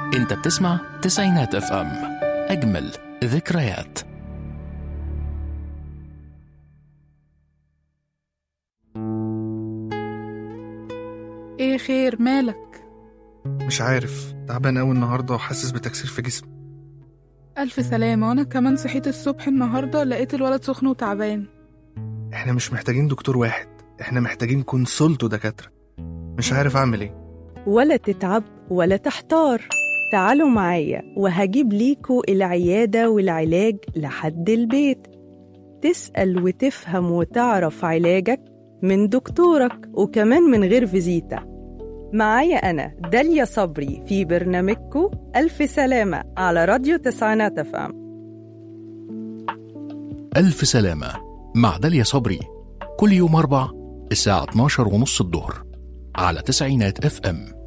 انت بتسمع تسعينات اف ام اجمل ذكريات ايه خير مالك مش عارف تعبان قوي النهارده وحاسس بتكسير في جسمي الف سلامه وانا كمان صحيت الصبح النهارده لقيت الولد سخن وتعبان احنا مش محتاجين دكتور واحد احنا محتاجين كونسولت ودكاتره مش عارف اعمل ايه ولا تتعب ولا تحتار تعالوا معايا وهجيب ليكوا العيادة والعلاج لحد البيت تسأل وتفهم وتعرف علاجك من دكتورك وكمان من غير فيزيتا معايا أنا داليا صبري في برنامجكو ألف سلامة على راديو تسعينات أفهم ألف سلامة مع داليا صبري كل يوم أربع الساعة 12 ونص الظهر على تسعينات اف ام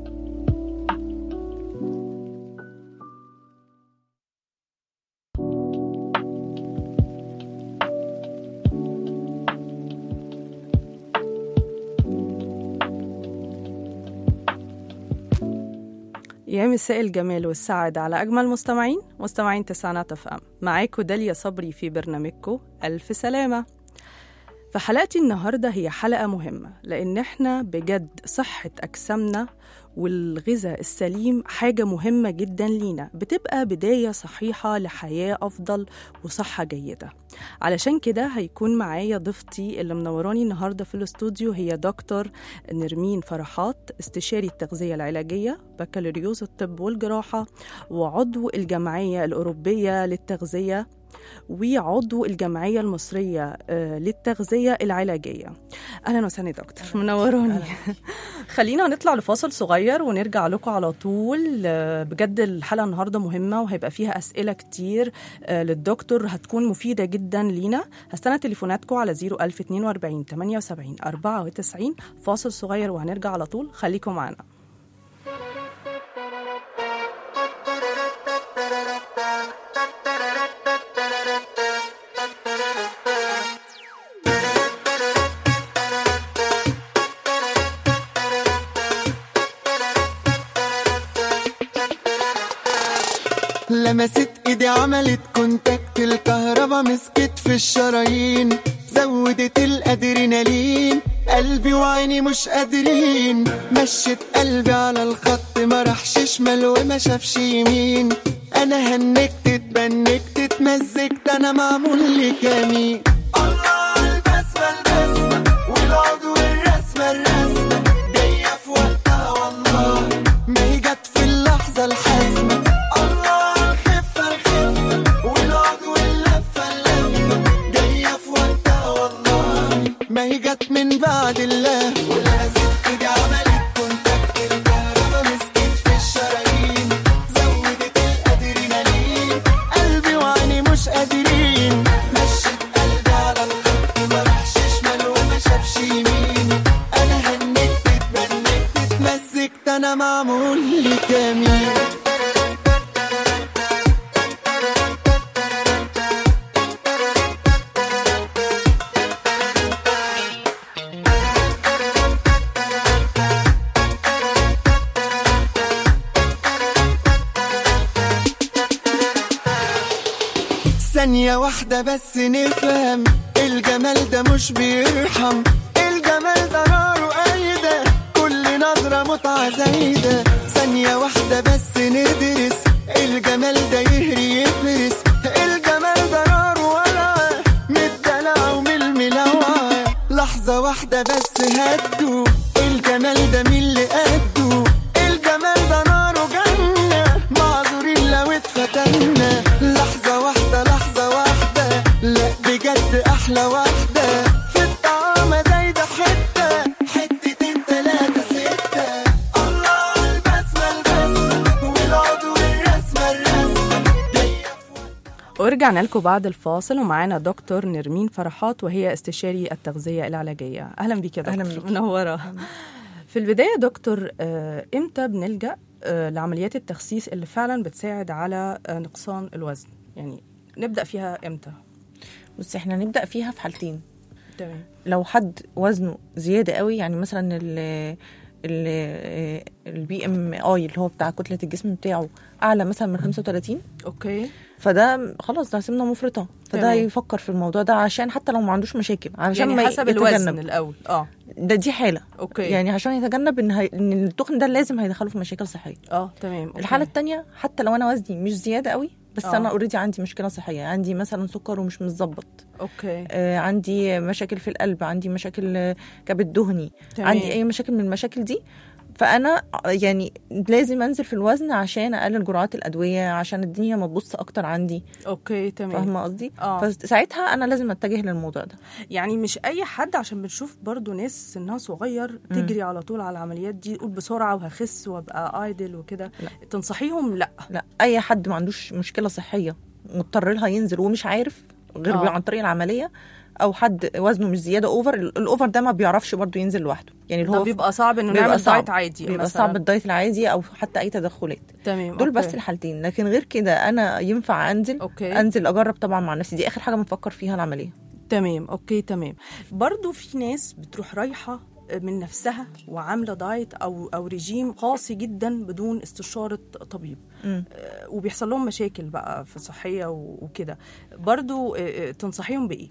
يا مساء الجمال والسعادة على أجمل مستمعين مستمعين تسعينات أف أم معاكو داليا صبري في برنامجكو ألف سلامة فحلقتي النهاردة هي حلقة مهمة لأن إحنا بجد صحة أجسامنا والغذاء السليم حاجة مهمة جدا لينا بتبقى بداية صحيحة لحياة أفضل وصحة جيدة علشان كده هيكون معايا ضيفتي اللي منوراني النهاردة في الاستوديو هي دكتور نرمين فرحات استشاري التغذية العلاجية بكالوريوس الطب والجراحة وعضو الجمعية الأوروبية للتغذية وعضو الجمعية المصرية آه، للتغذية العلاجية أهلا وسهلا يا دكتور منوراني خلينا نطلع لفاصل صغير ونرجع لكم على طول آه، بجد الحلقة النهاردة مهمة وهيبقى فيها أسئلة كتير آه، للدكتور هتكون مفيدة جدا لينا هستنى تليفوناتكم على 01042 78 94 فاصل صغير وهنرجع على طول خليكم معنا لمست ايدي عملت كونتاكت الكهربا مسكت في الشرايين زودت الادرينالين قلبي وعيني مش قادرين مشت قلبي على الخط ما راحش شمال وما شافش يمين انا هنكت اتبنكت اتمزجت انا معمول لي كمين الله البسمة البسمة والعود والرسمة الرسمة جاية في وقتها والله ما هي جت في اللحظة الحاسمة الله الخفة الخفة والعود واللفة اللفة جاية في وقتها والله ما هي جت من بعد الله ولمست ايدي عملت كونتاكت الكهربا مسكت في الشرايين زودت الادرينالين قلبي وعيني مش قادرين مشيت قلبي على الخط ما راحش شمال وما شافش يمين انا هنكت اتبنكت اتمزجت انا معمول لي كمين ثانية واحدة بس نفهم الجمال ده مش بيرحم الجمال ده نار وقايدة كل نظرة متعة زايدة ثانية واحدة بس ندرس الجمال ده يهري يفرس الجمال ده نار ولعة من الدلع ومن الملوعة لحظة واحدة بس هدوا الجمال ده مين اللي قده الجمال ده نار وجنة معذورين لو اتفتنا لحظة واحدة لحظة واحدة لا بجد أحلى واحدة في الطعامة زايدة حتة حتتين تلاتة ستة الله البسمة البسمة والعود والرسمة الرسمة جاية في ورجعنا لكم بعد الفاصل ومعانا دكتور نرمين فرحات وهي استشاري التغذية العلاجية أهلا بيك يا دكتور أهلا بيكي. منورة في البداية يا دكتور آه، إمتى بنلجأ آه، لعمليات التخسيس اللي فعلا بتساعد على آه، نقصان الوزن يعني نبدأ فيها إمتى بصي احنا نبدا فيها في حالتين تمام لو حد وزنه زياده قوي يعني مثلا ال- البي ام اي اللي هو بتاع كتله الجسم بتاعه اعلى مثلا من 35 اوكي فده خلاص ده سمنه مفرطه فده تمام. يفكر في الموضوع ده عشان حتى لو ما عندوش مشاكل عشان يعني ما حسب الوزن يتجنب الاول اه ده دي حاله اوكي يعني عشان يتجنب ان, هي... ان التخن ده لازم هيدخله في مشاكل صحيه اه تمام أوكي. الحاله التانية حتى لو انا وزني مش زياده قوي بس آه. انا اوريدي عندي مشكله صحيه عندي مثلا سكر ومش متظبط اوكي آه عندي مشاكل في القلب عندي مشاكل آه، كبد دهني تمام. عندي اي مشاكل من المشاكل دي فانا يعني لازم انزل في الوزن عشان اقلل جرعات الادويه عشان الدنيا ما تبص اكتر عندي اوكي تمام فاهمه قصدي اه فساعتها انا لازم اتجه للموضوع ده يعني مش اي حد عشان بنشوف برضو ناس سنها صغير تجري على طول على العمليات دي تقول بسرعه وهخس وابقى ايدل وكده لا. تنصحيهم لا لا اي حد ما عندوش مشكله صحيه مضطر لها ينزل ومش عارف غير آه. عن طريق العمليه او حد وزنه مش زياده اوفر الاوفر ده ما بيعرفش برضه ينزل لوحده يعني اللي ده هو بيبقى صعب انه بيبقى نعمل صعب. دايت عادي بيبقى مثلاً. صعب الدايت العادي او حتى اي تدخلات تمام دول أوكي. بس الحالتين لكن غير كده انا ينفع انزل اوكي انزل اجرب طبعا مع نفسي دي اخر حاجه بنفكر فيها العمليه تمام اوكي تمام برضو في ناس بتروح رايحه من نفسها وعامله دايت او او رجيم قاسي جدا بدون استشاره طبيب مم. آه، وبيحصل لهم مشاكل بقى في صحيه و- وكده برضو آه، آه، تنصحيهم بايه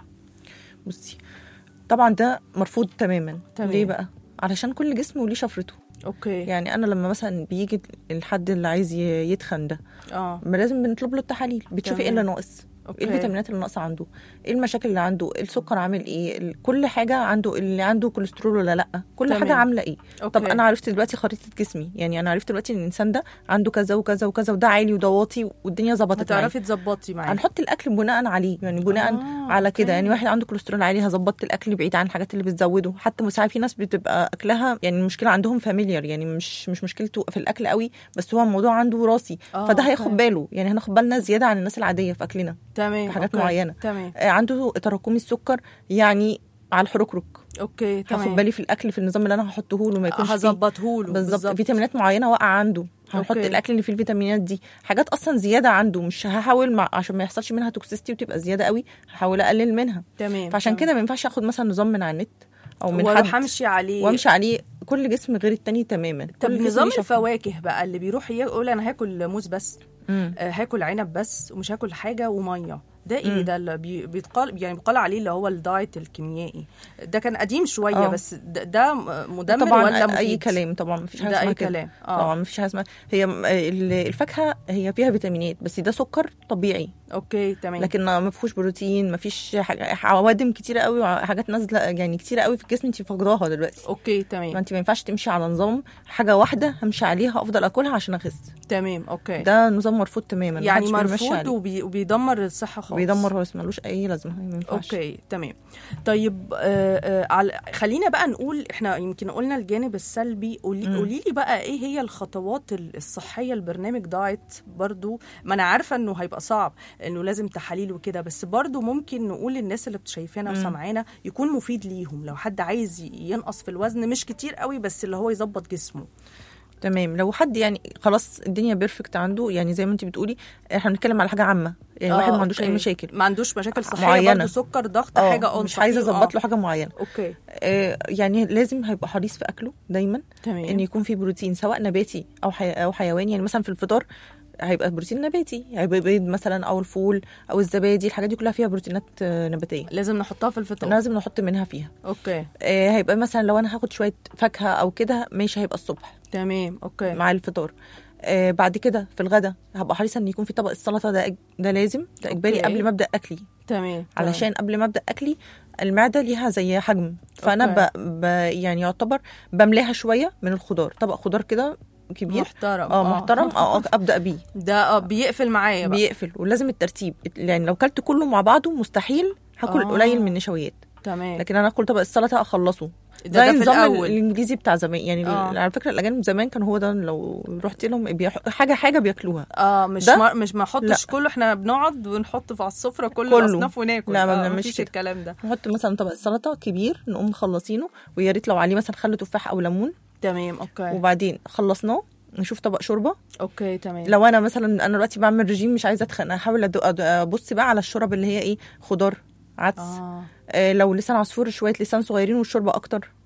بصي طبعا ده مرفوض تماما تمام. ليه بقى علشان كل جسم وليه شفرته اوكي يعني انا لما مثلا بيجي الحد اللي عايز ي- يتخن ده اه ما لازم بنطلب له التحاليل بتشوفي ايه تمام. اللي ناقص اوكي ايه الفيتامينات اللي ناقصه عنده ايه المشاكل اللي عنده السكر عامل ايه ال- كل حاجه عنده اللي عنده كوليسترول ولا لا كل تمام. حاجه عامله ايه أوكي. طب انا عرفت دلوقتي خريطه جسمي يعني انا عرفت دلوقتي ان الانسان ده عنده كذا وكذا وكذا وده عالي وده واطي والدنيا ظبطت معايا هتعرفي تظبطي معاه هنحط الاكل بناء عليه يعني بناء آه، على كده أوكي. يعني واحد عنده كوليسترول عالي هظبط الاكل بعيد عن الحاجات اللي بتزوده حتى ساعات في ناس بتبقى اكلها يعني المشكله عندهم فاميليار يعني مش مش مشكلته في الاكل قوي بس هو الموضوع عنده وراثي آه، فده أوكي. هياخد باله يعني هناخد بالنا زياده عن الناس العاديه في اكلنا تمام في حاجات أوكي. معينة. تمام آه، عنده تراكمي السكر يعني على الحركرك اوكي هاخد تمام بالي في الاكل في النظام اللي انا هحطه له ما يكونش فيه هظبطه له بالظبط فيتامينات معينه واقعه عنده هنحط أوكي. الاكل اللي فيه الفيتامينات دي حاجات اصلا زياده عنده مش هحاول مع عشان ما يحصلش منها توكسيستي وتبقى زياده قوي هحاول اقلل منها تمام فعشان تمام. كده ما ينفعش اخد مثلا نظام من على النت او من واروح حد امشي عليه وامشي عليه كل جسم غير التاني تماما طب كل جسم نظام ليه شفرة. الفواكه بقى اللي بيروح يقول انا هاكل موز بس مم. آه، هاكل عنب بس ومش هاكل حاجه وميه ده ايه مم. ده اللي بي- بيتقال يعني بيتقال عليه اللي هو الدايت الكيميائي ده كان قديم شويه آه. بس ده, ده مدمر طبعا ولا مفيد اي كلام طبعا مفيش حاجه ده اسمها اي كده كلام طبعا اه مفيش حاجه اسمها هي م- ال- الفاكهه هي فيها فيتامينات بس ده سكر طبيعي اوكي تمام لكن ما فيهوش بروتين ما فيش حاجة- عوادم كتيره قوي وحاجات نازله يعني كتيره قوي في الجسم انت فاقداها دلوقتي اوكي ما تمام انت ما ينفعش تمشي على نظام حاجه واحده همشي عليها افضل اكلها عشان اخس تمام اوكي ده نظام مرفوض تماما يعني محدش بيمشي مرفوض عليه. وبي... وبيدمر الصحه خالص بيدمر خالص ملوش اي لازمه ما ينفعش اوكي تمام طيب آه آه على خلينا بقى نقول احنا يمكن قلنا الجانب السلبي قولي مم. قولي لي بقى ايه هي الخطوات ال- الصحيه لبرنامج دايت برضو ما انا عارفه انه هيبقى صعب انه لازم تحاليل وكده بس برضو ممكن نقول للناس اللي شايفانا مم. وسامعانا يكون مفيد ليهم لو حد عايز ي- ينقص في الوزن مش كتير قوي بس اللي هو يظبط جسمه تمام لو حد يعني خلاص الدنيا بيرفكت عنده يعني زي ما انت بتقولي احنا بنتكلم على حاجه عامه يعني آه، واحد ما عندوش اي أوكي. مشاكل ما عندوش مشاكل صحيه معينة. برضو سكر ضغط اه حاجه اه مش عايزه صحيح، اظبط آه. له حاجه معينه اوكي آه يعني لازم هيبقى حريص في اكله دايما تمام ان يكون في بروتين سواء نباتي او حي... او حيواني يعني مثلا في الفطار هيبقى بروتين نباتي هيبقى بيض مثلا او الفول او الزبادي الحاجات دي كلها فيها بروتينات آه، نباتيه لازم نحطها في الفطار لازم نحط منها فيها اوكي آه، هيبقى مثلا لو انا هاخد شويه فاكهه او كده ماشي هيبقى الصبح تمام اوكي مع الفطار آه بعد كده في الغدا هبقى حريصه ان يكون في طبق السلطه ده إج- ده لازم ده اجباري أوكي. قبل ما ابدا اكلي تمام علشان قبل ما ابدا اكلي المعده ليها زي حجم فانا ب... ب... يعني يعتبر بملاها شويه من الخضار طبق خضار كده كبير محترم اه محترم اه ابدا بيه ده اه بيقفل معايا بقى بيقفل ولازم الترتيب يعني لو كلت كله مع بعضه مستحيل هاكل آه. قليل من النشويات تمام لكن انا اكل طبق السلطه اخلصه ده, زي ده في النظام الاول الانجليزي بتاع زمان يعني آه. على فكره الاجانب زمان كان هو ده لو رحت لهم بيح... حاجه حاجه بياكلوها اه مش ده؟ ما مش ما احطش لا. كله احنا بنقعد ونحط على السفره كل كله. الاصناف وناكل لا، ما آه بنعملش مفيش كده. الكلام ده نحط مثلا طبق السلطه كبير نقوم مخلصينه ويا ريت لو عليه مثلا خل تفاح او ليمون تمام اوكي وبعدين خلصناه نشوف طبق شوربه اوكي تمام لو انا مثلا انا دلوقتي بعمل رجيم مش عايزه اتخن احاول أدو- أد- ابص بقى على الشورب اللي هي ايه خضار عدس اه آه لو لسان عصفور شويه لسان صغيرين والشوربه اكتر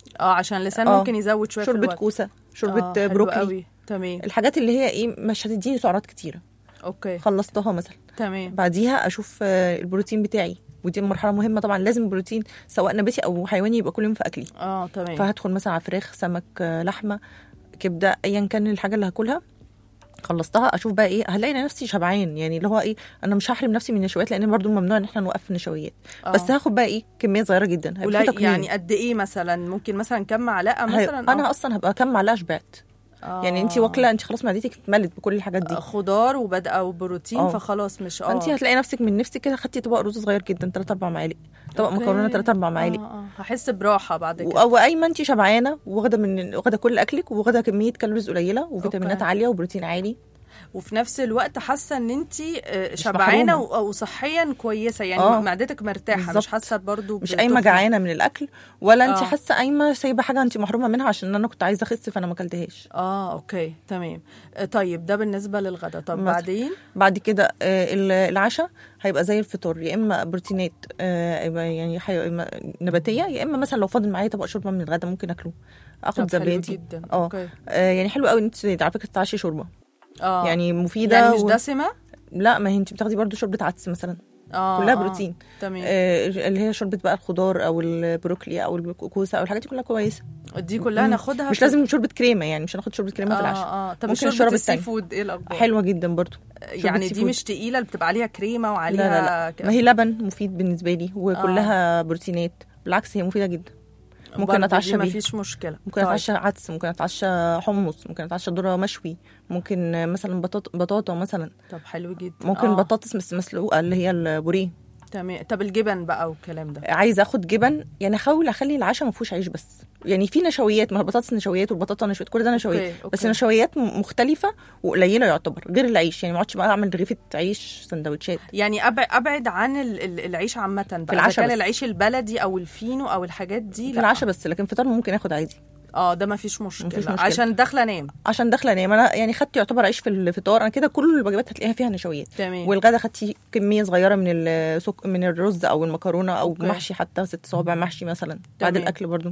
اه عشان اللسان آه. ممكن يزود شويه في شوربه الوزن. كوسه شوربه آه، حلو بروكلي قوي. تمام الحاجات اللي هي ايه مش هتديني سعرات كتيره اوكي خلصتها مثلا تمام بعديها اشوف آه، البروتين بتاعي ودي مرحله مهمه طبعا لازم البروتين سواء نباتي او حيواني يبقى كل يوم في اكلي اه تمام فهدخل مثلا على فراخ سمك آه، لحمه كبده ايا كان الحاجه اللي هاكلها خلصتها اشوف بقى ايه هلاقي نفسي شبعان يعني اللي هو ايه انا مش هحرم نفسي من النشويات لان برضو ممنوع ان احنا نوقف النشويات آه. بس هاخد بقى ايه كميه صغيره جدا هيبقى في قليل تقييم. يعني قد ايه مثلا ممكن مثلا كم معلقه هي- مثلا انا آه. اصلا هبقى كام معلقه شبعت آه. يعني انت واكله انت خلاص معدتك اتملت بكل الحاجات دي آه، خضار وبدأ وبروتين آه. فخلاص مش اه فانت هتلاقي نفسك من نفسك كده خدتي طبق رز صغير جدا 3 4 معالق طبق أوكي. مكرونه 3 4 معالق آه آه. هحس براحه بعد و- كده او اي ما انت شبعانه واخده من واخده كل اكلك واخده كميه كالوريز قليله وفيتامينات أوكي. عاليه وبروتين عالي وفي نفس الوقت حاسه ان انت شبعانه محرومة. و- وصحيا كويسه يعني آه. معدتك مرتاحه بالظبط. مش حاسه برضو مش بتخنق. قايمه جعانه من الاكل ولا انت آه. حاسه قايمه سايبه حاجه انت محرومه منها عشان انا كنت عايزه اخس فانا ما اكلتهاش اه اوكي تمام آه، طيب ده بالنسبه للغدا طب مثلا. بعدين بعد كده آه، ال- العشاء هيبقى زي الفطار يا اما بروتينات آه، يبقى يعني حي... يا إما نباتيه يا اما مثلا لو فاضل معايا طبق شوربه من الغدا ممكن اكله اخد طب حلو زبادي جدا اه اوكي آه، يعني حلو قوي ان انت على فكره تتعشي شوربه اه يعني مفيده يعني مش و- دسمه لا ما هي انت بتاخدي برضو شوربه عدس مثلا اه كلها آه. بروتين تمام آه، اللي هي شوربه بقى الخضار او البروكلي او الكوسه او الحاجات دي كلها كويسه دي كلها مم. ناخدها مش في- لازم شوربه كريمه يعني مش هناخد شوربه كريمه في العشاء اه اه طب ممكن شوربه الشوربة السي التانية. فود ايه الاخبار حلوه جدا برضو يعني سي دي فود. مش تقيله اللي بتبقى عليها كريمه لا وعليها لا لا ك- ما هي لبن مفيد بالنسبه لي وكلها بروتينات بالعكس هي مفيده جدا ممكن برضه اتعشى دي بيها مفيش مشكله ممكن طيب. اتعشى عدس ممكن اتعشى حمص ممكن اتعشى ذره مشوي ممكن آه، مثلا بطاط بطاطا مثلا طب حلو جدا ممكن آه. بطاطس مس- مسلوقه اللي هي البوريه تمام طب الجبن بقى والكلام ده عايزه اخد جبن يعني احاول اخلي العشاء ما فيهوش عيش بس يعني في نشويات ما هو البطاطس نشويات والبطاطا نشويات كل ده نشويات أوكي، أوكي. بس نشويات م- مختلفه وقليله يعتبر غير العيش يعني ما اقعدش بقى اعمل رغيفه عيش سندوتشات يعني أبع- ابعد عن ال- ال- العيش عامه بقى في العشاء إذا كان بس. العيش البلدي او الفينو او الحاجات دي في لا. العشاء بس لكن فطار ممكن اخد عادي اه ده مفيش مشكله, مفيش مشكلة. عشان داخله انام عشان داخله انام انا يعني خدت يعتبر عيش في الفطار انا كده كل الوجبات هتلاقيها فيها نشويات تمام والغدا خدتي كميه صغيره من السك... من الرز او المكرونه او أوكي. محشي حتى ست صوابع محشي مثلا بعد تمام. الاكل برضو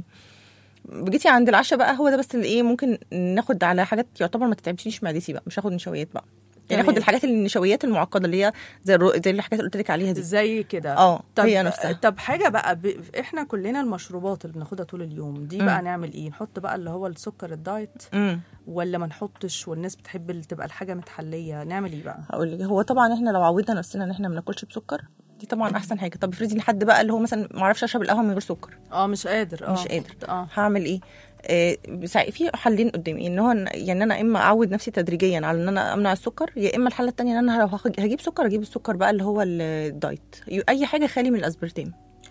جيتي عند العشاء بقى هو ده بس اللي ايه ممكن ناخد على حاجات يعتبر ما تتعبش معدتي بقى مش هاخد نشويات بقى يعني تمام. ناخد الحاجات اللي النشويات المعقده اللي هي زي الرو... زي الحاجات اللي قلت لك عليها دي زي كده اه طب هي نفسها طب حاجه بقى ب... احنا كلنا المشروبات اللي بناخدها طول اليوم دي مم. بقى نعمل ايه نحط بقى اللي هو السكر الدايت امم ولا ما نحطش والناس بتحب اللي تبقى الحاجه متحليه نعمل ايه بقى هقول لك هو طبعا احنا لو عودنا نفسنا ان احنا ما ناكلش بسكر دي طبعا احسن حاجه طب افرضي لحد بقى اللي هو مثلا ما اعرفش اشرب القهوه من غير سكر اه مش قادر اه مش قادر. اه هعمل ايه آه، بسا- في حلين قدامي ان هو إن- يعني انا اما اعود نفسي تدريجيا على ان انا امنع السكر يا اما الحاله الثانيه ان انا لو هاخد- هجيب سكر اجيب السكر بقى اللي هو الدايت اي حاجه خالي من الاسبرتام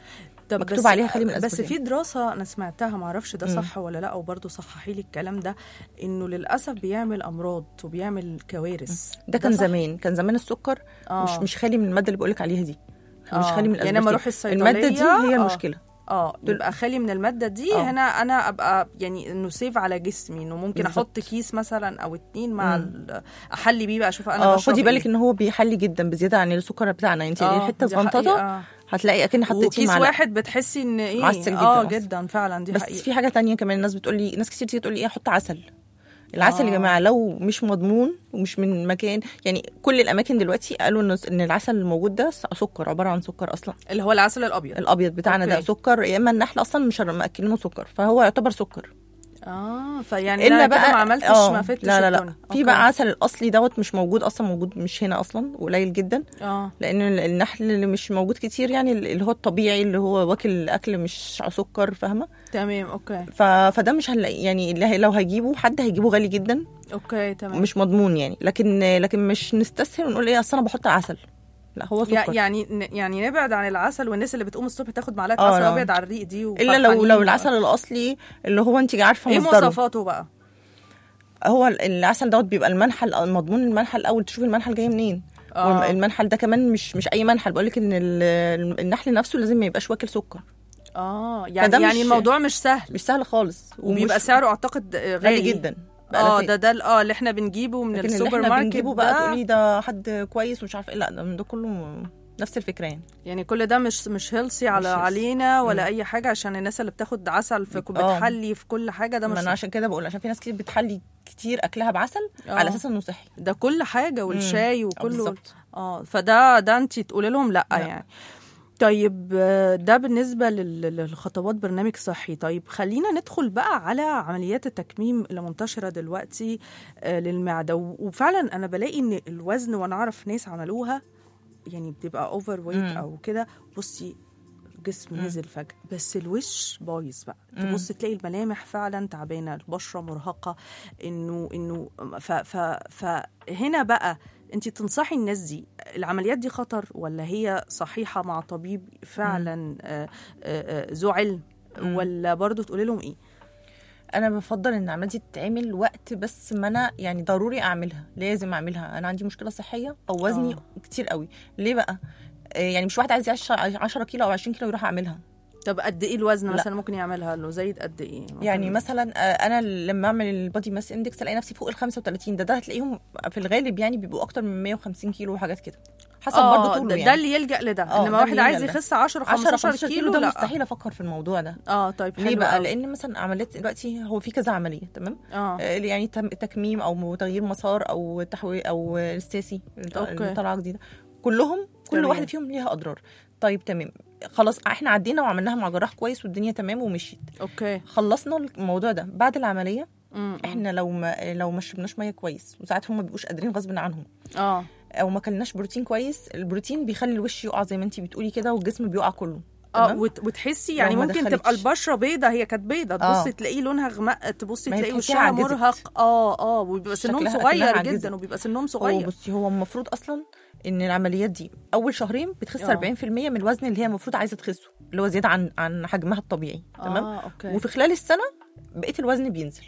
طب مكتوب بس عليها خالي من بس الأسبرتام. في دراسه انا سمعتها ما اعرفش ده مم. صح ولا لا وبرضه صححي لي الكلام ده انه للاسف بيعمل امراض وبيعمل كوارث ده كان صح؟ زمان كان زمان السكر آه. مش مش خالي من الماده اللي بقولك عليها دي مش آه. خالي من يعني الاسبرتام لما اروح الصيدليه الماده دي هي آه. المشكله اه يبقى خالي من الماده دي آه. هنا انا ابقى يعني انه سيف على جسمي انه ممكن بالظبط. احط كيس مثلا او اتنين مع مم. ال- احلي بيه بقى اشوف انا اه بشرب خدي بالك إيه. ان هو بيحلي جدا بزياده عن السكر بتاعنا انت آه، حته دي صغنططه حقيقة. هتلاقي اكن حطيتي وكيس معلقه واحد بتحسي ان ايه معسل جدا اه أصلاً. جدا فعلا دي بس حقيقة في حاجه تانية كمان الناس بتقول لي ناس كتير تيجي تقول لي ايه احط عسل العسل آه. يا جماعه لو مش مضمون ومش من مكان يعني كل الاماكن دلوقتي قالوا ان ان العسل الموجود ده سكر عباره عن سكر اصلا اللي هو العسل الابيض الابيض بتاعنا ده أوكي. سكر يا اما النحل اصلا مش مأكلينه سكر فهو يعتبر سكر اه فيعني الا الا بقى بقى ما عملتش آه، ما فتش لا لا لا الدنيا. في أوكي. بقى عسل الاصلي دوت مش موجود اصلا موجود مش هنا اصلا قليل جدا اه لان ال- النحل اللي مش موجود كتير يعني اللي هو الطبيعي اللي هو واكل اكل مش سكر فاهمه تمام اوكي ف... فده مش هنلاقي يعني اللي هي- لو هيجيبه حد هيجيبه غالي جدا اوكي تمام مش مضمون يعني لكن لكن مش نستسهل ونقول ايه اصل انا بحط عسل لا هو يع- سكر يعني يعني نبعد عن العسل والناس اللي بتقوم الصبح تاخد معلقه آه، عسل لا. ابيض على الريق دي الا لو وفرحانين لو و- العسل الاصلي اللي هو انت عارفه ايه مصدره مواصفاته بقى هو ال- العسل دوت بيبقى المنحل المضمون المنحل الاول تشوفي المنحل جاي منين آه. والمنحل ده كمان مش مش اي منحل بقول لك ان ال- النحل نفسه لازم ما يبقاش واكل سكر اه يعني فده يعني مش- الموضوع مش سهل مش سهل خالص وبيبقى ومش- سعره اعتقد آه، غالي جدا اه بآلافات. ده ده ال- اه اللي احنا بنجيبه من لكن اللي السوبر احنا ماركت بنجيبه بقى ده تقولي ده حد كويس ومش عارفه ايه لا ده من ده كله م- نفس الفكره يعني يعني كل ده مش مش هيلسي على مش healthy. علينا ولا مم. اي حاجه عشان الناس اللي بتاخد عسل في آه. بتحلي في كل حاجه ده ما مش انا عشان كده بقول عشان في ناس كتير بتحلي كتير اكلها بعسل آه. على اساس انه صحي ده كل حاجه والشاي آه، وكله بالظبط. اه فده ده انت تقولي لهم لا, لا. يعني طيب آه، ده بالنسبة لل- للخطوات برنامج صحي طيب خلينا ندخل بقى على عمليات التكميم اللي منتشرة دلوقتي آه، للمعدة و- وفعلا أنا بلاقي إن الوزن وأنا أعرف ناس عملوها يعني بتبقى أوفر ويت مم. أو كده بصي الجسم مم. نزل فجأة بس الوش بايظ بقى مم. تبص تلاقي الملامح فعلا تعبانة البشرة مرهقة إنه إنه ف ف فهنا بقى انت تنصحي الناس دي العمليات دي خطر ولا هي صحيحه مع طبيب فعلا آه، آه، آه، ذو علم مم. ولا برضو تقولي لهم ايه انا بفضل ان العمليه دي تتعمل وقت بس ما انا يعني ضروري اعملها لازم اعملها انا عندي مشكله صحيه او وزني آه. أوه. كتير قوي ليه بقى آه، يعني مش واحد عايز يعيش 10 كيلو او 20 كيلو يروح اعملها طب قد ايه الوزن لا. مثلا ممكن يعملها له زايد قد ايه ممكن- يعني مثلا آه، انا لما اعمل البادي ماس اندكس الاقي نفسي فوق ال 35 ده ده هتلاقيهم في الغالب يعني بيبقوا اكتر من 150 كيلو وحاجات كده حسب اه برضه طوله ده, يعني ده اللي يلجا لده آه، انما ده واحد اللي عايز يلجأ لده. يخس 10 10 15 15 كيلو ده لا مستحيل افكر في الموضوع ده اه طيب ليه حلو بقى قوي. لان مثلا عمليات دلوقتي هو في كذا عمليه تمام اه آه، يعني تم- تكميم او تغيير مسار او تحويل او الساسي اللي أوكي. اللي طالعه جديده كلهم كل تمام. واحده فيهم ليها اضرار طيب تمام خلاص احنا عدينا وعملناها مع جراح كويس والدنيا تمام ومشيت اوكي خلصنا الموضوع ده بعد العمليه مم. احنا لو ما لو ما شربناش ميه كويس وساعات هم ما بيبقوش قادرين غصب عنهم اه او ما كلناش بروتين كويس البروتين بيخلي الوش يقع زي ما انت بتقولي كده والجسم بيقع كله اه تمام؟ وت- وتحسي يعني لو ما ممكن دخلتش. تبقى البشره بيضه هي كانت بيضه آه. تبصي تلاقي لونها غمق تبصي ما هي تلاقي تحسيها وشها عجزت. مرهق اه اه وبيبقى سنهم شكلها صغير أكنها عجزت. جدا وبيبقى سنهم هو صغير بصي هو المفروض اصلا ان العمليات دي اول شهرين بتخس آه. 40% من الوزن اللي هي المفروض عايزه تخسه اللي هو زياده عن عن حجمها الطبيعي تمام اه اوكي وفي خلال السنه بقيه الوزن بينزل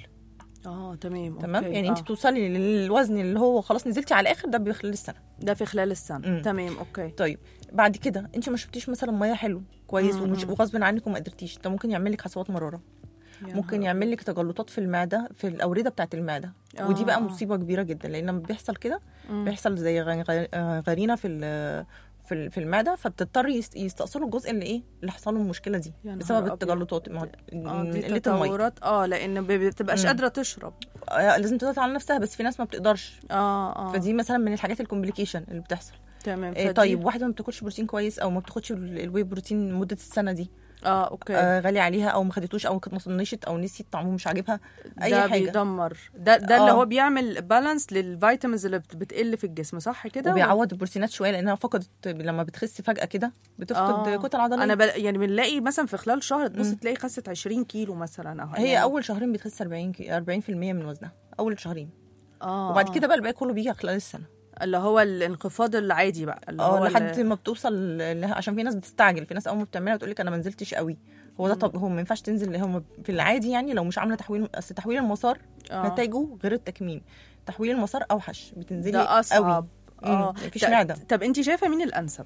اه تمام تمام أوكي. يعني آه. انت بتوصلي للوزن اللي هو خلاص نزلتي على الاخر ده خلال السنه ده في خلال السنه مم. تمام اوكي طيب بعد كده انت ما شربتيش مثلا ميه حلو كويس مم، ومش مم. وغصب عنك وما قدرتيش ده ممكن يعمل لك حصوات مراره يا ممكن نهار يعمل لك تجلطات في المعده في الاورده بتاعه المعده آه، ودي بقى آه. مصيبه كبيره جدا لان لما بيحصل كده مم. بيحصل زي غ- غ- آه، غرينه في ال- في ال- في المعده فبتضطر يست- يستأصلوا الجزء اللي ايه اللي حصل له المشكله دي يا نهار بسبب أبيض. التجلطات ما هو اه دي قله الميه تطورات اه لان ما بتبقاش مم. قادره تشرب آه، لازم تضغط على نفسها بس في ناس ما بتقدرش اه اه فدي مثلا من الحاجات الكومبليكيشن اللي بتحصل تمام آه، فدي- طيب واحده ما بتاكلش بروتين كويس او ما بتاخدش ال- الواي بروتين مده السنه دي اه اوكي آه غالي عليها او ما خدتوش او كانت مصنشت او نسيت طعمه مش عاجبها اي ده حاجه بيدمر ده ده اللي آه. هو بيعمل بالانس للفيتامينز اللي بت- بتقل في الجسم صح كده وبيعوض البروتينات شويه لانها فقدت لما بتخس فجاه كده بتفقد آه. كتل عضليه انا بل... يعني بنلاقي مثلا في خلال شهر تبص مم. تلاقي خست 20 كيلو مثلا او هي يعني- اول شهرين بتخس 40 كي- 40% من وزنها اول شهرين اه وبعد آه. كده بقى الباقي كله بيجي خلال السنه اللي هو الانخفاض العادي بقى اللي هو اه ال- لحد ما بتوصل لها عشان في ناس بتستعجل في ناس اول ما بتعملها بتقول لك انا ما نزلتش قوي هو ده طب هو ما ينفعش تنزل هم في العادي يعني لو مش عامله تحويل اصل تحويل المسار آه. نتائجه غير التكميم تحويل المسار اوحش بتنزلي ده اصعب قوي اه مم، مفيش ط- معده طب انت شايفه مين الانسب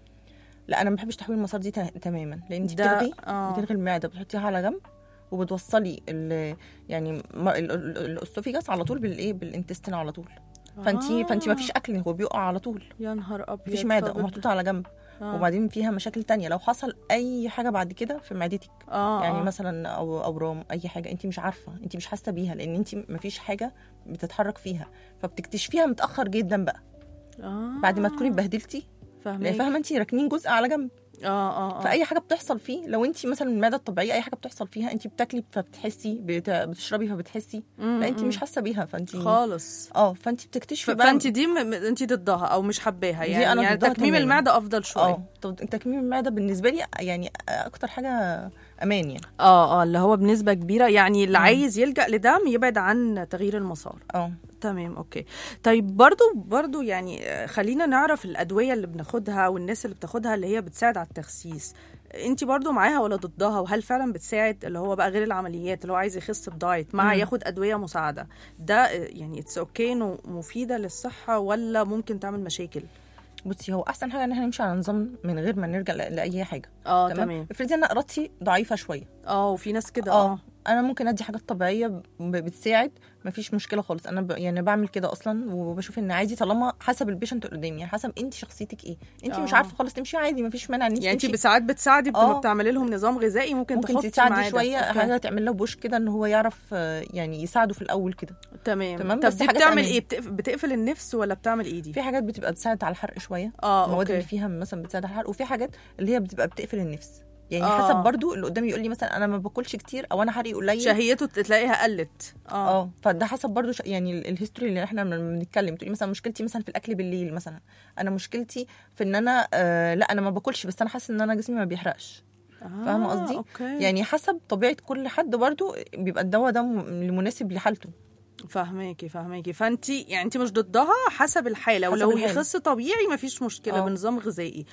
لا انا ما بحبش تحويل المسار دي ت- تماما لان انت ده- بتلغي آه. بتلغي المعده بتحطيها على جنب وبتوصلي ال يعني ما- ال- ال- الاستوفيجاس على طول بالايه بالانتستين على طول فانتي آه. فانتي ما فيش اكل هو بيقع على طول يا نهار ابيض مفيش معده فبت- ومحطوطه على جنب آه. وبعدين فيها مشاكل تانية لو حصل اي حاجه بعد كده في معدتك اه يعني آه. مثلا او اورام اي حاجه انت مش عارفه انت مش حاسه بيها لان انت مفيش حاجه بتتحرك فيها فبتكتشفيها متاخر جدا بقى آه. بعد ما تكوني اتبهدلتي فاهمك لان فاهمه انت راكنين جزء على جنب اه اه اه فاي حاجه بتحصل فيه لو انت مثلا المعده الطبيعيه اي حاجه بتحصل فيها انت بتاكلي فبتحسي بت- بتشربي فبتحسي مم، لا انت مم. مش حاسه بيها فانت خالص اه فانت بتكتشفي بقى فانت دي م... انت ضدها او مش حباها دي يعني, أنا يعني ضدها تكميم تماماً. المعده افضل شويه اه طب تكميم المعده بالنسبه لي يعني اكتر حاجه امان يعني اه اه اللي هو بنسبه كبيره يعني اللي مم. عايز يلجا لدم يبعد عن تغيير المسار اه تمام اوكي طيب برضو برضو يعني آه، خلينا نعرف الادويه اللي بناخدها والناس اللي بتاخدها اللي هي بتساعد على التخسيس انت برضو معاها ولا ضدها وهل فعلا بتساعد اللي هو بقى غير العمليات اللي هو عايز يخس بدايت مع مم. ياخد ادويه مساعده ده آه، يعني اتس اوكي انه مفيده للصحه ولا ممكن تعمل مشاكل بصي هو احسن حاجه ان احنا نمشي على نظام من غير ما نرجع ل- لاي حاجه اه تمام افرضي انا ارادتي ضعيفه شويه اه وفي ناس كده اه اه انا ممكن ادي حاجات طبيعيه ب- بتساعد مفيش مشكله خالص انا ب... يعني بعمل كده اصلا وبشوف ان عادي طالما حسب البيشنت اللي قدامي يعني حسب انت شخصيتك ايه انت مش آه. عارفه خالص تمشي عادي مفيش مانع ان انت يعني انت تمشي. بساعات بتساعدي لما آه. بتعملي لهم نظام غذائي ممكن, ممكن تحطي تساعدي معاه ده. شويه أوكي. حاجه تعمل له بوش كده ان هو يعرف آه، يعني يساعده في الاول كده تمام تمام، طب بس دي حاجات بتعمل أمان. ايه بتقف- بتقفل النفس ولا بتعمل ايه دي في حاجات بتبقى بتساعد على الحرق شويه اه المواد اللي اوكي فيها مثلا بتساعد على الحرق وفي حاجات اللي هي بتبقى بتقفل النفس يعني آه. حسب برضو اللي قدامي يقول لي مثلا انا ما باكلش كتير او انا حرقي قليل شهيته تلاقيها قلت اه اه فده حسب برضو ش... يعني ال- الهيستوري اللي احنا لما بنتكلم تقولي مثلا مشكلتي مثلا في الاكل بالليل مثلا انا مشكلتي في ان انا آه لا انا ما باكلش بس انا حاسه ان انا جسمي ما بيحرقش فاهمة آه، قصدي؟ اوكي يعني حسب طبيعه كل حد برضو بيبقى الدواء ده م- المناسب لحالته فاهماكي فاهماكي فانت يعني انت مش ضدها حسب الحاله حسب ولو الحالة. يخص طبيعي مفيش مشكله آه. بنظام غذائي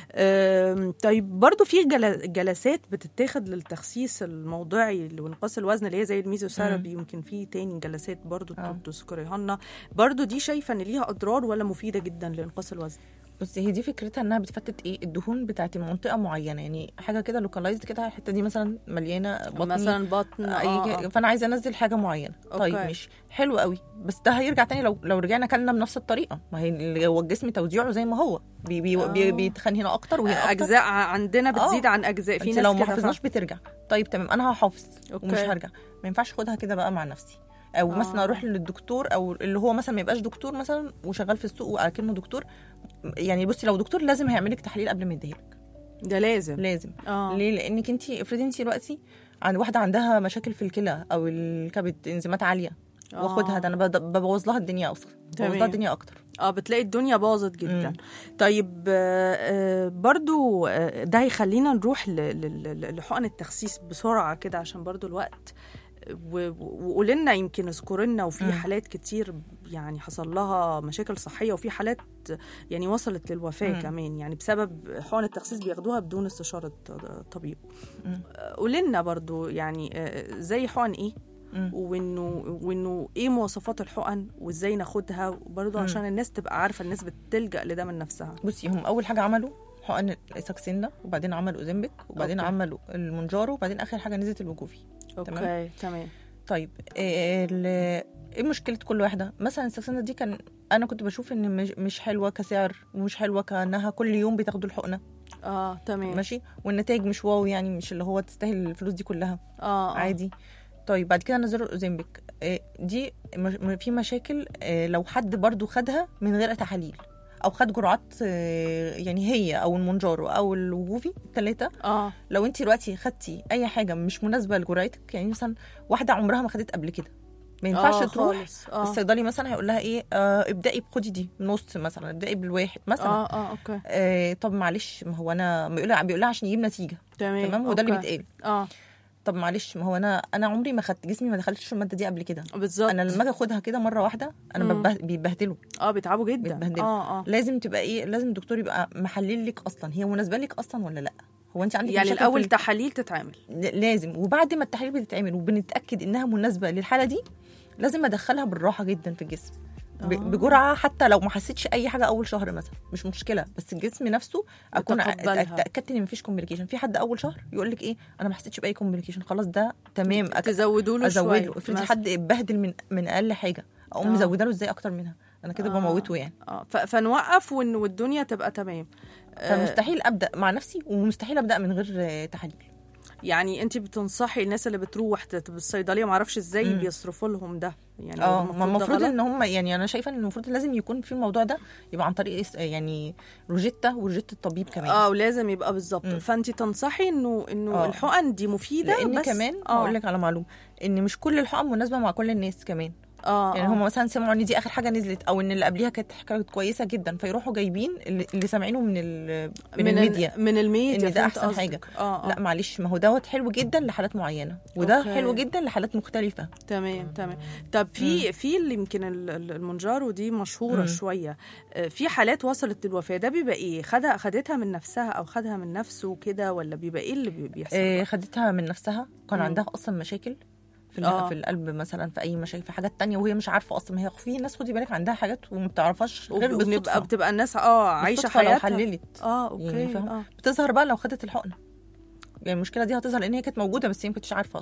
أم، طيب برضو في جل- جلسات بتتاخد للتخسيس الموضعي وانقاص الوزن اللي هي زي الميزوثيرابي يمكن في تاني جلسات برضو آه. تذكريها لنا برضو دي شايفه ان ليها اضرار ولا مفيده جدا لانقاص الوزن بس هي دي فكرتها انها بتفتت ايه الدهون بتاعت المنطقه معينه يعني حاجه كده لوكالايزد كده الحته دي مثلا مليانه بطن مثلا بطن اي آه آه. فانا عايزه انزل حاجه معينه أوكي. طيب مش حلو قوي بس ده هيرجع تاني لو لو رجعنا كلنا بنفس الطريقه ما هي اللي هو الجسم توزيعه زي ما هو بي بي آه. بي بيتخن هنا اكتر وهنا اكتر اجزاء عندنا بتزيد آه. عن اجزاء في انت ناس لو ما كده حافظناش بترجع طيب تمام انا هحافظ أوكي. ومش هرجع ما ينفعش اخدها كده بقى مع نفسي او آه. مثلا اروح للدكتور او اللي هو مثلا ما يبقاش دكتور مثلا وشغال في السوق وكأنه دكتور يعني بصي لو دكتور لازم هيعمل لك تحليل قبل ما يديهلك ده لازم لازم اه ليه لانك انت افرضي انت دلوقتي عند واحده عندها مشاكل في الكلى او الكبد انزيمات عاليه آه. واخدها ده انا بد- ببوظ لها الدنيا اصلا ببوظ تمام. لها الدنيا اكتر اه بتلاقي الدنيا باظت جدا مم. طيب آه، آه، برضو آه، ده هيخلينا نروح ل- ل- ل- لحقن التخسيس بسرعة كده عشان برضو الوقت و- و- وقولي لنا يمكن اذكري لنا وفي مم. حالات كتير يعني حصل لها مشاكل صحية وفي حالات يعني وصلت للوفاة مم. كمان يعني بسبب حقن التخسيس بياخدوها بدون استشارة طبيب مم. آه، قولي لنا برضو يعني آه، زي حقن ايه مم. وانه وانه ايه مواصفات الحقن وازاي ناخدها برضه مم. عشان الناس تبقى عارفه الناس بتلجا لده من نفسها بصي هم اول حاجه عملوا حقن الساكسين وبعدين عملوا اوزمبيك وبعدين أوكي. عملوا المونجارو وبعدين اخر حاجه نزلت الوجوفي اوكي تمام طيب إيه ال- ايه مشكله كل واحده مثلا الساكسيندا دي كان انا كنت بشوف ان مش, مش حلوه كسعر ومش حلوه كانها كل يوم بتاخدوا الحقنه اه تمام ماشي والنتائج مش واو يعني مش اللي هو تستاهل الفلوس دي كلها اه آه. عادي طيب بعد كده نزلوا الاوزمبيك إيه دي مش- م- في مشاكل إيه لو حد برضو خدها من غير تحاليل او خد جرعات إيه يعني هي او المونجارو او الوجوفي الثلاثه اه لو انت دلوقتي خدتي اي حاجه مش مناسبه لجرعتك يعني مثلا واحده عمرها ما خدت قبل كده ما ينفعش آه تروح خالص. اه الصيدلي مثلا هيقول لها ايه آه ابدأي بخدي دي نص مثلا ابدأي بالواحد مثلا اه اه اوكي آه طب معلش ما هو انا بيقول لها بيقول لها عشان يجيب نتيجه تمام تمام وده اللي أوكي. بيتقال اه طب معلش ما هو انا انا عمري ما خدت جسمي ما دخلتش الماده دي قبل كده بالظبط انا لما اجي اخدها كده مره واحده انا مم. ببه- بيبهدلوا اه بيتعبوا جدا بيتبهدلوا. اه اه لازم تبقى ايه لازم الدكتور يبقى محلل لك اصلا هي مناسبه لك اصلا ولا لا هو انت عندك يعني مشاكل في الاول ال- تحاليل تتعمل ل- لازم وبعد ما التحاليل بتتعمل وبنتاكد انها مناسبه للحاله دي لازم ادخلها بالراحه جدا في الجسم ب- آه. بجرعه حتى لو ما حسيتش اي حاجه اول شهر مثلا مش مشكله بس الجسم نفسه اكون ع- يتقبلها. اتاكدت ان مفيش كومبليكيشن في حد اول شهر يقول لك ايه انا ما حسيتش باي كومبليكيشن خلاص ده تمام أك- تزودوا له ازود شويه له افرضي مثلا. حد اتبهدل من من اقل حاجه اقوم آه. مزوده له ازاي اكتر منها انا كده آه. بموته يعني اه ف- فنوقف وإن- والدنيا تبقى تمام آه، فمستحيل ابدا مع نفسي ومستحيل ابدا من غير آه، تحاليل يعني انت بتنصحي الناس اللي بتروح تت- بالصيدليه ما اعرفش ازاي مم. بيصرفوا لهم ده يعني اه المفروض ما ده المفروض غلط؟ ان هم يعني انا شايفه ان المفروض لازم يكون في الموضوع ده يبقى عن طريق اس- يعني روجيتا وروجيتا الطبيب كمان اه ولازم يبقى بالظبط مم. فانت تنصحي انه انه آه. الحقن دي مفيده لان بس كمان اه هقول لك على معلومه ان مش كل الحقن مناسبه مع كل الناس كمان اه يعني آه. هم مثلا سمعوا ان دي اخر حاجه نزلت او ان اللي قبليها كانت كانت كويسه جدا فيروحوا جايبين اللي, اللي سامعينه من ال من, ال- الميديا من الميديا إن ده فهمت أحسن قصدك. حاجة. اه, آه. لا معلش ما هو دوت حلو جدا لحالات معينه وده أوكي. حلو جدا لحالات مختلفه تمام تمام طب في في اللي يمكن ال- ال- المونجارو دي مشهوره مم. شويه آه، في حالات وصلت للوفاه ده بيبقى ايه خدها خدتها من نفسها او خدها من نفسه كده ولا بيبقى ايه اللي بي- بيحصل آه بقى؟ خدتها من نفسها كان مم. عندها اصلا مشاكل في ال- آه. في القلب مثلا في اي مشاكل في حاجات تانية وهي مش عارفه اصلا ما هي في ناس خدي بالك عندها حاجات وما بتعرفهاش غير وبنبقى بالصدفه بتبقى الناس اه عايشه بالصدفة لو حياتها حللت اه اوكي يعني فاهم؟ اه بتظهر بقى لو خدت الحقنه يعني المشكله دي هتظهر لان هي كانت موجوده بس هي ما كنتش عارفه اصلا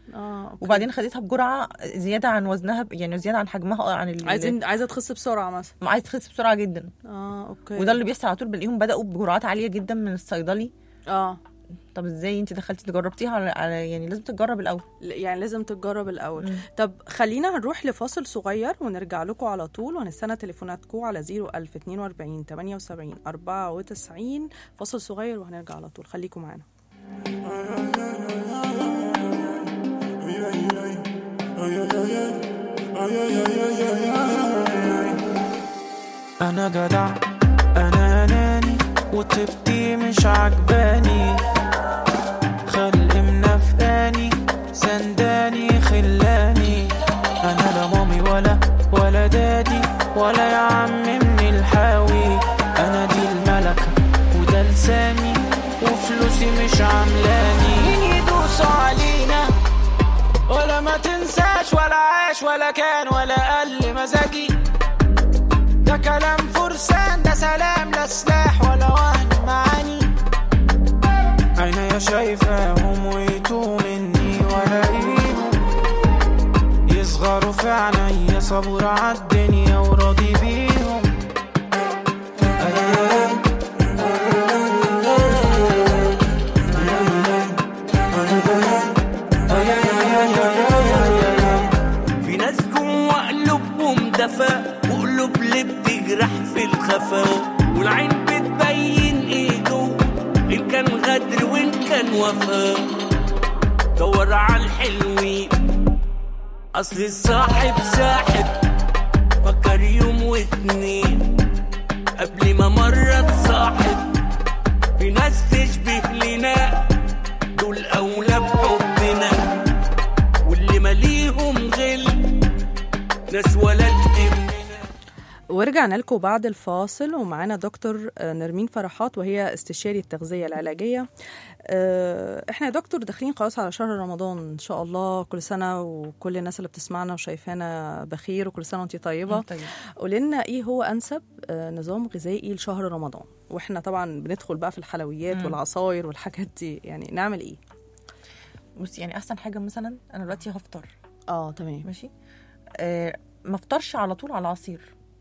اه أوكي. وبعدين خدتها بجرعه زياده عن وزنها ب- يعني زياده عن حجمها عن ال... عايزين عايزه تخس بسرعه مثلا عايز تخس بسرعه جدا اه اوكي وده اللي بيحصل على طول بلاقيهم بداوا بجرعات عاليه جدا من الصيدلي اه طب ازاي انت دخلتي تجربتيها على, على يعني لازم تتجرب الاول ل- يعني لازم تتجرب الاول مم. طب خلينا نروح لفاصل صغير ونرجع لكم على طول وهنستنى تليفوناتكم على 01042 78 94 فاصل صغير وهنرجع على طول خليكم معانا انا جدع انا اناني وطيبتي مش عجباني خلق منافقاني سنداني خلاني انا لا مامي ولا ولا دادي ولا يا عم من الحاوي انا دي الملكة وده لساني وفلوسي مش عاملاني مين يدوسوا علينا ولا ما تنساش ولا عاش ولا كان ولا قل مزاجي ده كلام فرسان ده سلام لا سلاح ولا وهن معاني عينيا شايفاهم ويتوه مني ولاقيهم يصغروا في عينيا صبور عالدنيا وراضي بيهم أيام في ناس جوا قلوبهم دفا وقلوب اللي بتجرح في الخفا والعين بتبين ايه جوه ان كان غدر وان كان وفا دور على الحلوين اصل الصاحب ساحب فكر يوم واتنين قبل ما مرة تصاحب في ناس تشبه لنا دول اولى بحبنا واللي ماليهم غل ناس ولدت مننا ورجعنا لكم بعد الفاصل ومعانا دكتور آه، نرمين فرحات وهي استشاري التغذية العلاجية آه، احنا يا دكتور داخلين خلاص على شهر رمضان ان شاء الله كل سنة وكل الناس اللي بتسمعنا وشايفانا بخير وكل سنة وانتي طيبة طيب. قولي لنا ايه هو انسب آه، نظام غذائي لشهر رمضان واحنا طبعا بندخل بقى في الحلويات مم. والعصاير والحاجات دي يعني نعمل ايه بصي يعني احسن حاجه مثلا انا دلوقتي هفطر اه تمام ماشي آه ما افطرش على طول على عصير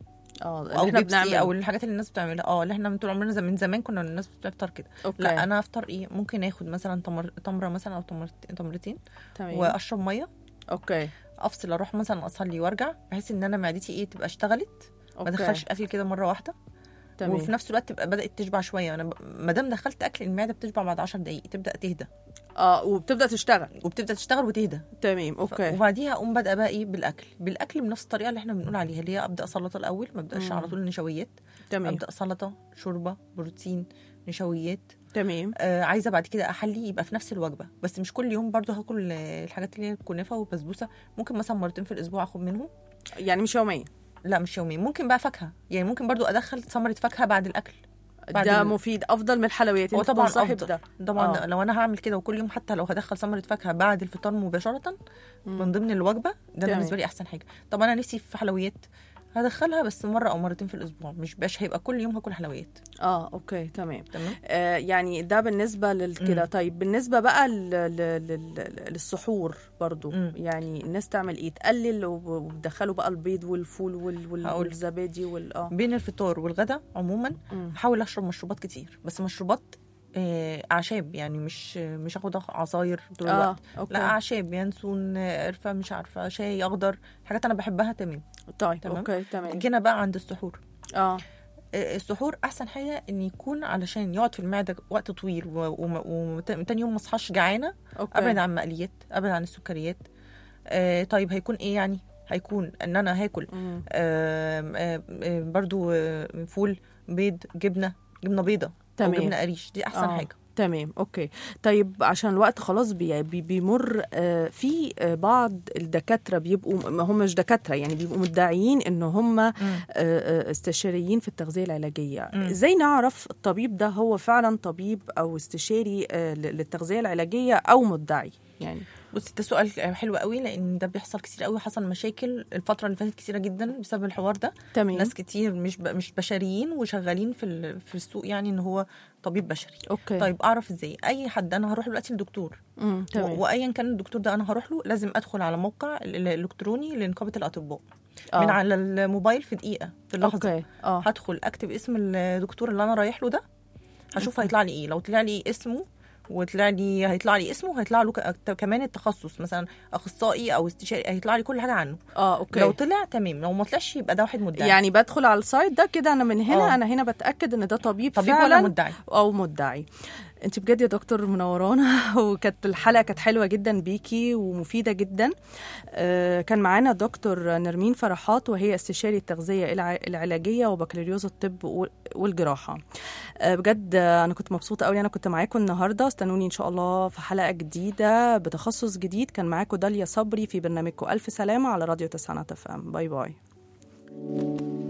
اه اللي او احنا بيبسي بنعمل او الحاجات اللي الناس بتعملها اه اللي احنا من طول عمرنا زي- من زمان كنا الناس بتفطر كده اوكي لا انا افطر ايه ممكن اخد مثلا تمر تمره مثلا او تمرت- تمرتين تمام واشرب ميه اوكي افصل اروح مثلا اصلي وارجع بحيث ان انا معدتي ايه تبقى اشتغلت ما أوكي. ادخلش اكل كده مره واحده تمام وفي نفس الوقت تبقى بدات تشبع شويه انا ب- ما دام دخلت اكل المعده بتشبع بعد 10 دقائق تبدا تهدى اه وبتبدا تشتغل وبتبدا تشتغل وتهدى تمام ف- اوكي وبعديها اقوم بادئه بقى ايه بالاكل بالاكل بنفس الطريقه اللي احنا بنقول عليها اللي هي ابدا سلطه الاول ما ابداش مم. على طول نشويات تمام ابدا سلطه شوربه بروتين نشويات تمام آه عايزه بعد كده احلي يبقى في نفس الوجبه بس مش كل يوم برضو هاكل آه، الحاجات اللي هي الكنافه والبسبوسه ممكن مثلا مرتين في الاسبوع اخد منهم يعني مش يوميا لا مش يومين ممكن بقى فاكهه يعني ممكن برضو ادخل ثمره فاكهه بعد الاكل بعد ده ال- مفيد افضل من الحلويات هو انت طبعا تنصحي افضل بده طبعا آه. لو انا هعمل كده وكل يوم حتى لو هدخل ثمره فاكهه بعد الفطار مباشره من ضمن الوجبه ده تمام. بالنسبه لي احسن حاجه طب انا نفسي في حلويات هدخلها بس مره او مرتين في الاسبوع مش باش هيبقى كل يوم هاكل حلويات اه اوكي تمام تمام آه يعني ده بالنسبه للكده مم. طيب بالنسبه بقى ل- ل- ل- للسحور برضو مم. يعني الناس تعمل ايه تقلل وب- وبتدخلوا بقى البيض والفول وال- وال- هقول. والزبادي وال اه بين الفطار والغدا عموما مم. بحاول اشرب مشروبات كتير بس مشروبات آه، اعشاب يعني مش مش اخد عصاير طول اه الوقت اوكي لا اعشاب ينسون آه، قرفه مش عارفه شاي اخضر حاجات انا بحبها تمام طيب تمام. اوكي تمام جينا بقى عند السحور اه آه، السحور احسن حاجه ان يكون علشان يقعد في المعده وقت طويل وتاني يوم ما اصحاش جعانه اوكي ابعد عن المقليات ابعد عن السكريات آه طيب هيكون ايه يعني هيكون ان انا هاكل مم. آم، آم، آم، برضو آم، فول بيض جبنه جبنه بيضه او تمام. جبنه قريش دي احسن آه. حاجه تمام اوكي طيب عشان الوقت خلاص بي بي بيمر آه، في آه، بعض الدكاتره بيبقوا ما هم مش دكاتره يعني بيبقوا مدعيين ان هم آه، آه، استشاريين في التغذيه العلاجيه مم. ازاي نعرف الطبيب ده هو فعلا طبيب او استشاري آه، ل- للتغذيه العلاجيه او مدعي يعني بصي ده سؤال حلو قوي لان ده بيحصل كتير قوي حصل مشاكل الفتره اللي فاتت كتيره جدا بسبب الحوار ده تمام ناس كتير مش ب... مش بشريين وشغالين في ال... في السوق يعني ان هو طبيب بشري اوكي طيب اعرف ازاي اي حد انا هروح دلوقتي لدكتور مم. و- تمام وايا كان الدكتور ده انا هروح له لازم ادخل على موقع ال- ال- الالكتروني لنقابه الاطباء آه. من على الموبايل في دقيقه في اللحظه اوكي اه هدخل اكتب اسم الدكتور اللي انا رايح له ده هشوف هيطلع لي ايه لو طلع لي اسمه وطلع لي هيطلع لي اسمه هيطلع له ك- كمان التخصص مثلا اخصائي او استشاري هيطلع لي كل حاجه عنه اه اوكي لو طلع تمام لو ما طلعش يبقى ده واحد مدعي يعني بدخل على السايت ده كده انا من هنا آه. انا هنا بتاكد ان ده طبيب, طبيب فعلا ولا مدعي او مدعي انت بجد يا دكتور منورانا وكانت الحلقه كانت حلوه جدا بيكي ومفيده جدا آه، كان معانا دكتور نرمين فرحات وهي استشاري التغذيه الع- العلاجيه وبكالوريوس الطب وال- والجراحه آه، بجد آه، انا كنت مبسوطه قوي انا كنت معاكم النهارده استنوني ان شاء الله في حلقه جديده بتخصص جديد كان معاكم داليا صبري في برنامجكم الف سلامه على راديو تسعة اف ام باي باي